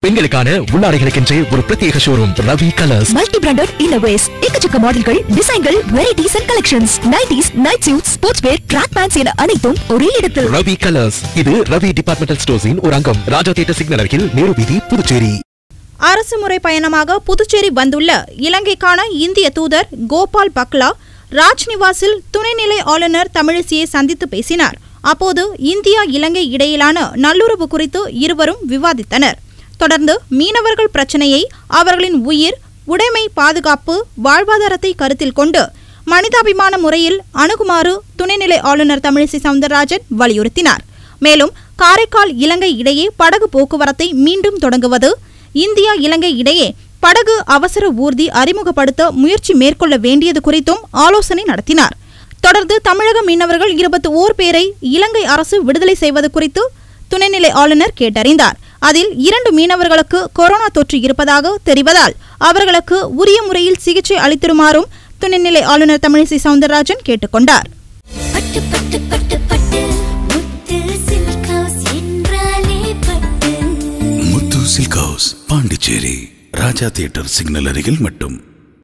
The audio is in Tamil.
பெண்களுக்கான உள்ளாடைகளுக்கென்றே ஒரு பிரத்யேக showroom Ravi colours multi branded innerwears எக்கச்சக்க மாடல்கள் டிசைன்கள் varieties and collections nighties night suit sports wear track pants என அனைத்தும் ஒரே இடத்தில் ரவி கலர்ஸ் இது ரவி டிபார்ட்மெண்டல் ஸ்டோர்ஸின் ஒரு அங்கம் ராஜா தியேட்டர் சிக்னல் அருகில் நேரு வீதி புதுச்சேரி அரசு முறை பயணமாக புதுச்சேரி வந்துள்ள இலங்கைக்கான இந்திய தூதர் கோபால் பக்லா ராஜ்நிவாசில் துணைநிலை ஆளுநர் தமிழிசையை சந்தித்து பேசினார் அப்போது இந்தியா இலங்கை இடையிலான நல்லுறவு குறித்து இருவரும் விவாதித்தனர் தொடர்ந்து மீனவர்கள் பிரச்சனையை அவர்களின் உயிர் உடைமை பாதுகாப்பு வாழ்வாதாரத்தை கருத்தில் கொண்டு மனிதாபிமான முறையில் அணுகுமாறு துணைநிலை ஆளுநர் தமிழிசை சவுந்தரராஜன் வலியுறுத்தினார் மேலும் காரைக்கால் இலங்கை இடையே படகு போக்குவரத்தை மீண்டும் தொடங்குவது இந்தியா இலங்கை இடையே படகு அவசர ஊர்தி அறிமுகப்படுத்த முயற்சி மேற்கொள்ள வேண்டியது குறித்தும் ஆலோசனை நடத்தினார் தொடர்ந்து தமிழக மீனவர்கள் இருபத்தி ஓர் பேரை இலங்கை அரசு விடுதலை செய்வது குறித்து துணைநிலை ஆளுநர் கேட்டறிந்தார் அதில் இரண்டு மீனவர்களுக்கு கொரோனா தொற்று இருப்பதாக தெரிவதால் அவர்களுக்கு உரிய முறையில் சிகிச்சை அளித்திருமாறும் துணைநிலை ஆளுநர் தமிழிசை சவுந்தரராஜன் கேட்டுக்கொண்டார் பட்டு பட்டு பட்டு பட்டு முத்து சில்க் ஹவுஸ் என்றாலே பட்டு Muthu silk house Pondicherry Raja theatre signal அருகில் மட்டும்